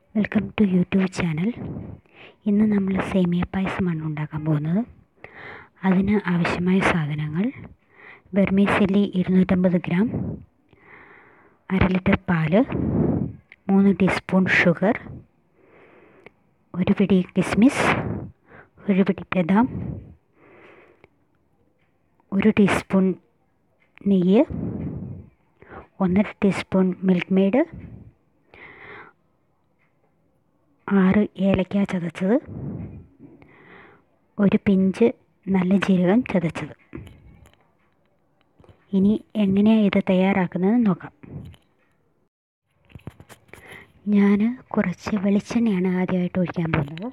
welcome to YouTube channel ഇന്ന് നമ്മൾ സേമിയ പായസമാണ് ഉണ്ടാക്കാൻ പോകുന്നത് അതിന് ആവശ്യമായ സാധനങ്ങൾ ബെർമീസില്ലി ഇരുന്നൂറ്റമ്പത് ഗ്രാം അര ലിറ്റർ പാല് മൂന്ന് ടീസ്പൂൺ ഷുഗർ ഒരു പിടി കിസ്മിസ് ഒരു പിടി ബദാം ഒരു ടീസ്പൂൺ നെയ്യ് ഒന്നര ടീസ്പൂൺ മിൽക്ക് മെയ്ഡ് ആറ് ഏലക്ക ചതച്ചത് ഒരു പിഞ്ച് നല്ല ജീരകം ചതച്ചത് ഇനി എങ്ങനെയാണ് ഇത് തയ്യാറാക്കുന്നത് നോക്കാം ഞാൻ കുറച്ച് വെളിച്ചെണ്ണയാണ് ആദ്യമായിട്ട് ഒഴിക്കാൻ പോകുന്നത്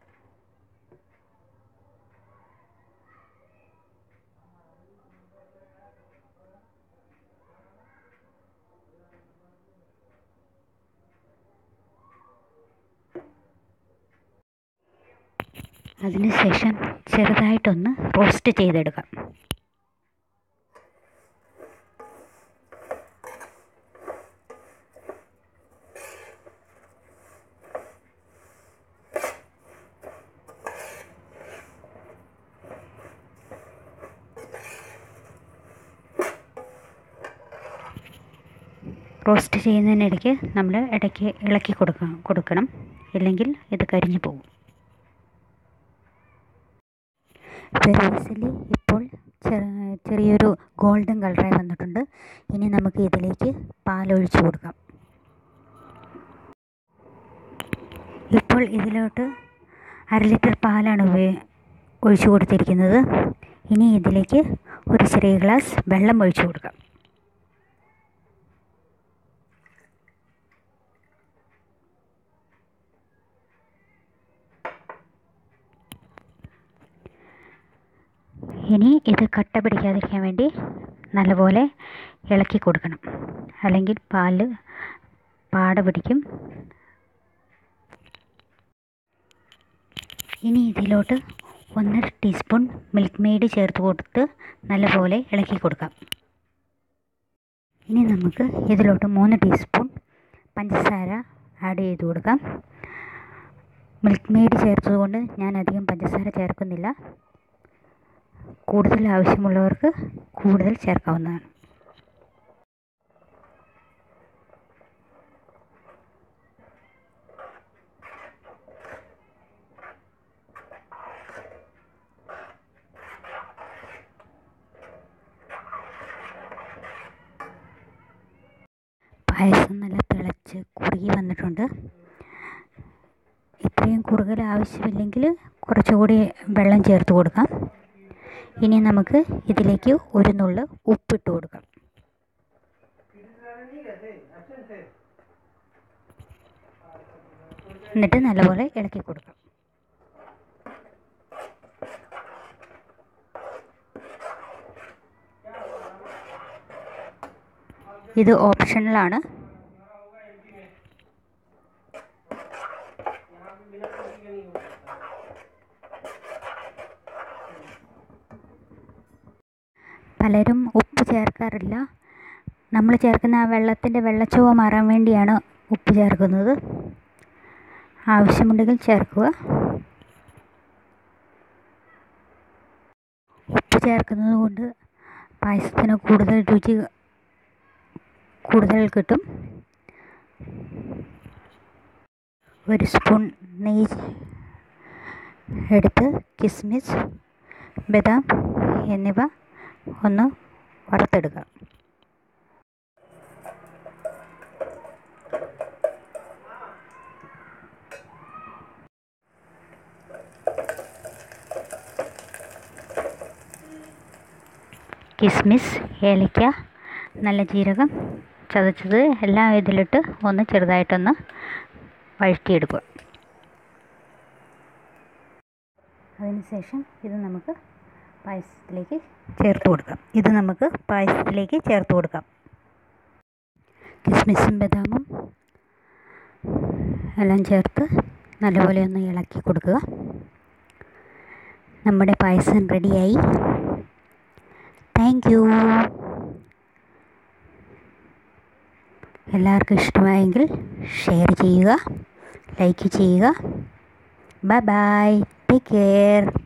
അതിനുശേഷം ചെറുതായിട്ടൊന്ന് റോസ്റ്റ് ചെയ്തെടുക്കാം റോസ്റ്റ് ചെയ്യുന്നതിനിടയ്ക്ക് നമ്മൾ ഇടയ്ക്ക് ഇളക്കി കൊടുക്കണം കൊടുക്കണം ഇല്ലെങ്കിൽ ഇത് കരിഞ്ഞു പോകും വെറീസിലി ഇപ്പോൾ ചെറിയൊരു ഗോൾഡൻ കളറായി വന്നിട്ടുണ്ട് ഇനി നമുക്ക് ഇതിലേക്ക് പാലൊഴിച്ച് കൊടുക്കാം ഇപ്പോൾ ഇതിലോട്ട് അര ലിറ്റർ പാലാണ് ഒഴിച്ചു കൊടുത്തിരിക്കുന്നത് ഇനി ഇതിലേക്ക് ഒരു ചെറിയ ഗ്ലാസ് വെള്ളം ഒഴിച്ചു കൊടുക്കാം ഇനി ഇത് കട്ട പിടിക്കാതിരിക്കാൻ വേണ്ടി നല്ലപോലെ ഇളക്കി കൊടുക്കണം അല്ലെങ്കിൽ പാല് പാട പിടിക്കും ഇനി ഇതിലോട്ട് ഒന്നര ടീസ്പൂൺ മിൽക്ക് മെയ്ഡ് ചേർത്ത് കൊടുത്ത് നല്ലപോലെ ഇളക്കി കൊടുക്കാം ഇനി നമുക്ക് ഇതിലോട്ട് മൂന്ന് ടീസ്പൂൺ പഞ്ചസാര ആഡ് ചെയ്ത് കൊടുക്കാം മിൽക്ക് മെയ്ഡ് ചേർത്തതുകൊണ്ട് ഞാൻ അധികം പഞ്ചസാര ചേർക്കുന്നില്ല കൂടുതൽ ആവശ്യമുള്ളവർക്ക് കൂടുതൽ ചേർക്കാവുന്നതാണ് പായസം നല്ല തിളച്ച് കുറുകി വന്നിട്ടുണ്ട് ഇത്രയും കുറുകൽ ആവശ്യമില്ലെങ്കിൽ കുറച്ചുകൂടി വെള്ളം ചേർത്ത് കൊടുക്കാം ഇനി നമുക്ക് ഇതിലേക്ക് ഒരു നുള്ള് ഉപ്പിട്ട് കൊടുക്കാം എന്നിട്ട് നല്ലപോലെ ഇളക്കി കൊടുക്കാം ഇത് ഓപ്ഷണലാണ് പലരും ഉപ്പ് ചേർക്കാറില്ല നമ്മൾ ചേർക്കുന്ന ആ വെള്ളത്തിൻ്റെ വെള്ളച്ചുവ മാറാൻ വേണ്ടിയാണ് ഉപ്പ് ചേർക്കുന്നത് ആവശ്യമുണ്ടെങ്കിൽ ചേർക്കുക ഉപ്പ് ചേർക്കുന്നത് കൊണ്ട് പായസത്തിന് കൂടുതൽ രുചി കൂടുതൽ കിട്ടും ഒരു സ്പൂൺ നെയ്യ് എടുത്ത് കിസ്മിസ് ബദാം എന്നിവ ഒന്ന് വറുത്തെടുക്കാം കിസ്മിസ് ഏലക്ക നല്ല ജീരകം ചതച്ചത് എല്ലാം ഇതിലിട്ട് ഒന്ന് ചെറുതായിട്ടൊന്ന് വഴറ്റിയെടുക്കുക അതിനുശേഷം ഇത് നമുക്ക് പായസത്തിലേക്ക് ചേർത്ത് കൊടുക്കാം ഇത് നമുക്ക് പായസത്തിലേക്ക് ചേർത്ത് കൊടുക്കാം കിസ്മിസും ബദാമും എല്ലാം ചേർത്ത് നല്ലപോലെ ഒന്ന് ഇളക്കി കൊടുക്കുക നമ്മുടെ പായസം റെഡിയായി താങ്ക് യു എല്ലാവർക്കും ഇഷ്ടമായെങ്കിൽ ഷെയർ ചെയ്യുക ലൈക്ക് ചെയ്യുക ബൈ ബൈ ടേക്ക് കെയർ